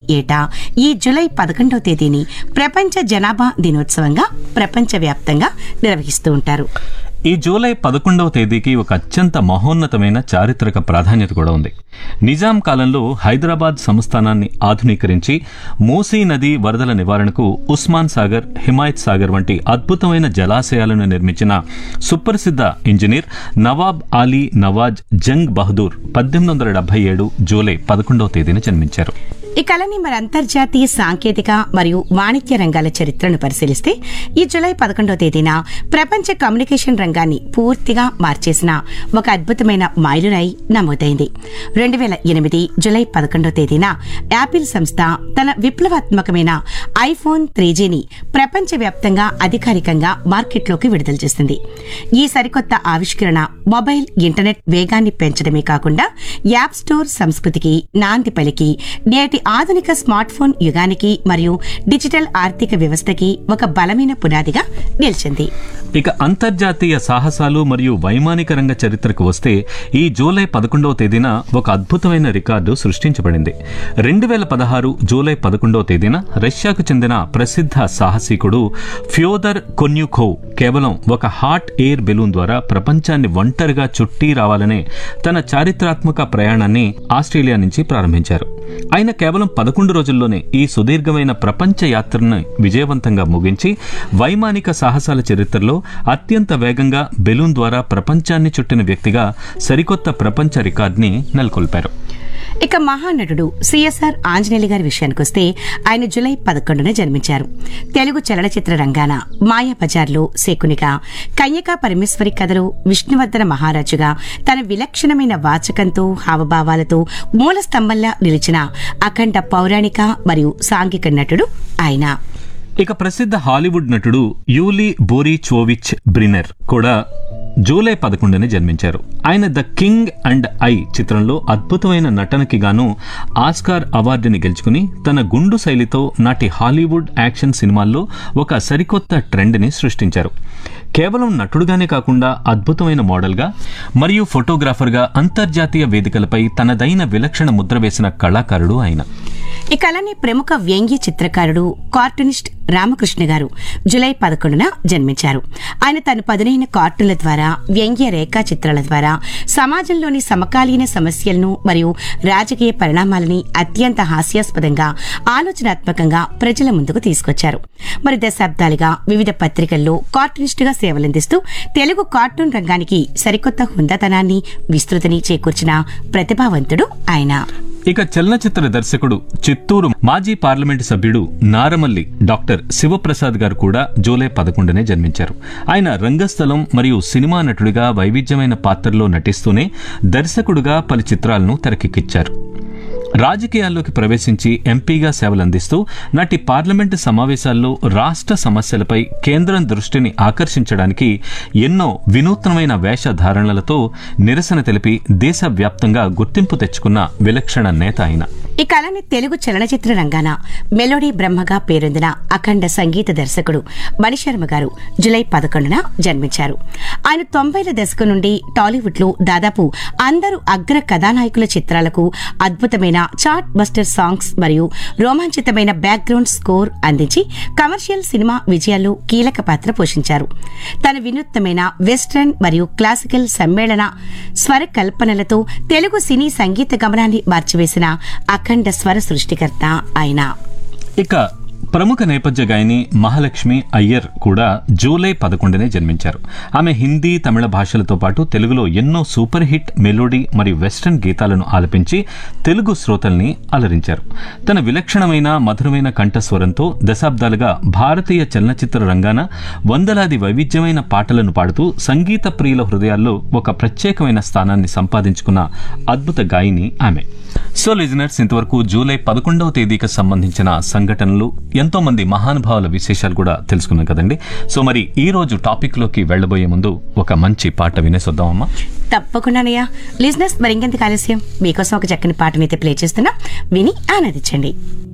ఏటా ఈ జూలై పదకొండవ తేదీని ప్రపంచ జనాభా దినోత్సవంగా ప్రపంచవ్యాప్తంగా నిర్వహిస్తూ ఉంటారు ఈ జూలై పదకొండవ తేదీకి ఒక అత్యంత మహోన్నతమైన చారిత్రక ప్రాధాన్యత కూడా ఉంది నిజాం కాలంలో హైదరాబాద్ సంస్థానాన్ని ఆధునీకరించి మూసీ నది వరదల నివారణకు ఉస్మాన్ సాగర్ హిమాయత్ సాగర్ వంటి అద్భుతమైన జలాశయాలను నిర్మించిన సుప్రసిద్ధ ఇంజనీర్ నవాబ్ అలీ నవాజ్ జంగ్ బహదూర్ పద్దెనిమిది వందల డెబ్బై ఏడు జూలై పదకొండవ తేదీన జన్మించారు ఈ కళని మరి అంతర్జాతీయ సాంకేతిక మరియు వాణిజ్య రంగాల చరిత్రను పరిశీలిస్తే ఈ జూలై పదకొండవ తేదీన ప్రపంచ కమ్యూనికేషన్ రంగాన్ని పూర్తిగా మార్చేసిన ఒక అద్భుతమైన మైలురాయి నమోదైంది రెండు వేల ఎనిమిది జూలై పదకొండవ తేదీన యాపిల్ సంస్థ తన విప్లవాత్మకమైన ఐఫోన్ త్రీ జీని ప్రపంచవ్యాప్తంగా అధికారికంగా మార్కెట్లోకి విడుదల చేసింది ఈ సరికొత్త ఆవిష్కరణ మొబైల్ ఇంటర్నెట్ వేగాన్ని పెంచడమే కాకుండా యాప్ స్టోర్ సంస్కృతికి నాంది పలికి నేటి ఆధునిక స్మార్ట్ ఫోన్ యుగానికి మరియు డిజిటల్ ఆర్థిక వ్యవస్థకి ఒక బలమైన పునాదిగా నిలిచింది ఇక అంతర్జాతీయ సాహసాలు మరియు వైమానిక రంగ చరిత్రకు వస్తే ఈ జూలై పదకొండవ తేదీన ఒక అద్భుతమైన రికార్డు సృష్టించబడింది రెండు వేల పదహారు జూలై పదకొండవ తేదీన రష్యాకు చెందిన ప్రసిద్ధ సాహసికుడు ఫ్యోదర్ కొన్యుఖోవ్ కేవలం ఒక హాట్ ఎయిర్ బెలూన్ ద్వారా ప్రపంచాన్ని ఒంటరిగా చుట్టి రావాలనే తన చారిత్రాత్మక ప్రయాణాన్ని ఆస్ట్రేలియా నుంచి ప్రారంభించారు ఆయన కేవలం పదకొండు రోజుల్లోనే ఈ సుదీర్ఘమైన ప్రపంచ యాత్రను విజయవంతంగా ముగించి వైమానిక సాహసాల చరిత్రలో అత్యంత వేగంగా బెలూన్ ద్వారా ప్రపంచాన్ని చుట్టిన వ్యక్తిగా సరికొత్త ప్రపంచ రికార్డుని నెలకొల్పారు ఇక మహానటుడు సిఎస్ఆర్ ఆంజనేయులు గారి విషయానికొస్తే ఆయన జూలై పదకొండున జన్మించారు తెలుగు చలనచిత్ర రంగాన మాయాబజార్లో శకునిగా కన్యకా పరమేశ్వరి కథలో విష్ణువర్ధన మహారాజుగా తన విలక్షణమైన వాచకంతో హావభావాలతో మూల స్తంభంలా నిలిచిన అఖండ పౌరాణిక మరియు సాంఘిక నటుడు ఆయన ఇక ప్రసిద్ధ హాలీవుడ్ నటుడు యూలీ బోరిచోవిచ్ బ్రినర్ కూడా జూలై పదకొండున జన్మించారు ఆయన ద కింగ్ అండ్ ఐ చిత్రంలో అద్భుతమైన నటనకి గాను ఆస్కార్ అవార్డుని గెలుచుకుని తన గుండు శైలితో నాటి హాలీవుడ్ యాక్షన్ సినిమాల్లో ఒక సరికొత్త ట్రెండ్ని సృష్టించారు కేవలం నటుడుగానే కాకుండా అద్భుతమైన మోడల్గా మరియు ఫోటోగ్రాఫర్గా అంతర్జాతీయ వేదికలపై తనదైన విలక్షణ ముద్ర వేసిన కళాకారుడు ఆయన ఈ కళని ప్రముఖ వ్యంగ్య చిత్రకారుడు కార్టూనిస్ట్ రామకృష్ణ గారు జూలై పదకొండున జన్మించారు ఆయన తన పదునైన కార్టూన్ల ద్వారా వ్యంగ్య రేఖా చిత్రాల ద్వారా సమాజంలోని సమకాలీన సమస్యలను మరియు రాజకీయ పరిణామాలని అత్యంత హాస్యాస్పదంగా ఆలోచనాత్మకంగా ప్రజల ముందుకు తీసుకొచ్చారు మరి దశాబ్దాలుగా వివిధ పత్రికల్లో కార్టూనిస్ట్ గా సేవలందిస్తూ తెలుగు కార్టూన్ రంగానికి సరికొత్త హుందాతనాన్ని విస్తృతిని చేకూర్చిన ప్రతిభావంతుడు ఆయన ఇక చలనచిత్ర దర్శకుడు చిత్తూరు మాజీ పార్లమెంటు సభ్యుడు నారమల్లి డాక్టర్ శివప్రసాద్ గారు కూడా జూలై పదకొండునే జన్మించారు ఆయన రంగస్థలం మరియు సినిమా నటుడిగా వైవిధ్యమైన పాత్రల్లో నటిస్తూనే దర్శకుడుగా పలు చిత్రాలను తెరకెక్కించారు రాజకీయాల్లోకి ప్రవేశించి ఎంపీగా సేవలందిస్తూ నాటి పార్లమెంటు సమావేశాల్లో రాష్ట్ర సమస్యలపై కేంద్రం దృష్టిని ఆకర్షించడానికి ఎన్నో వినూత్నమైన వేషధారణలతో నిరసన తెలిపి దేశవ్యాప్తంగా గుర్తింపు తెచ్చుకున్న విలక్షణ నేత ఆయన ఈ కళని తెలుగు చలనచిత్ర రంగాన మెలోడీ బ్రహ్మగా పేరొందిన అఖండ సంగీత దర్శకుడు మణిశర్మ గారు జులై పదకొండున జన్మించారు ఆయన తొంభైల దశకం నుండి టాలీవుడ్ లో దాదాపు అందరు అగ్ర కథానాయకుల చిత్రాలకు అద్భుతమైన చార్ట్ బస్టర్ సాంగ్స్ మరియు రోమాంచితమైన బ్యాక్గ్రౌండ్ స్కోర్ అందించి కమర్షియల్ సినిమా విజయాల్లో కీలక పాత్ర పోషించారు తన వినూత్నమైన వెస్ట్రన్ మరియు క్లాసికల్ సమ్మేళన స్వర కల్పనలతో తెలుగు సినీ సంగీత గమనాన్ని మార్చివేసిన అఖండ స్వర సృష్టికర్త ఆయన ఇక ప్రముఖ నేపథ్య గాయని మహాలక్ష్మి అయ్యర్ కూడా జూలై పదకొండునే జన్మించారు ఆమె హిందీ తమిళ భాషలతో పాటు తెలుగులో ఎన్నో సూపర్ హిట్ మెలోడీ మరియు వెస్టర్న్ గీతాలను ఆలపించి తెలుగు శ్రోతల్ని అలరించారు తన విలక్షణమైన మధురమైన కంఠస్వరంతో దశాబ్దాలుగా భారతీయ చలనచిత్ర రంగాన వందలాది వైవిధ్యమైన పాటలను పాడుతూ సంగీత ప్రియుల హృదయాల్లో ఒక ప్రత్యేకమైన స్థానాన్ని సంపాదించుకున్న అద్భుత గాయని ఆమె సో లిజనర్స్ ఇంతవరకు జూలై పదకొండవ తేదీకి సంబంధించిన సంఘటనలు ఎంతో మంది మహానుభావుల విశేషాలు కూడా తెలుసుకున్నాం కదండి సో మరి ఈ రోజు టాపిక్ లోకి వెళ్లబోయే ముందు ఒక మంచి పాట వినేసొద్దామమ్మా తప్పకుండానయ్యా లిజినెస్ మరి ఇంకెందుకు ఆలస్యం మీకోసం ఒక చక్కని పాటనైతే ప్లే చేస్తున్నా విని ఆనందించండి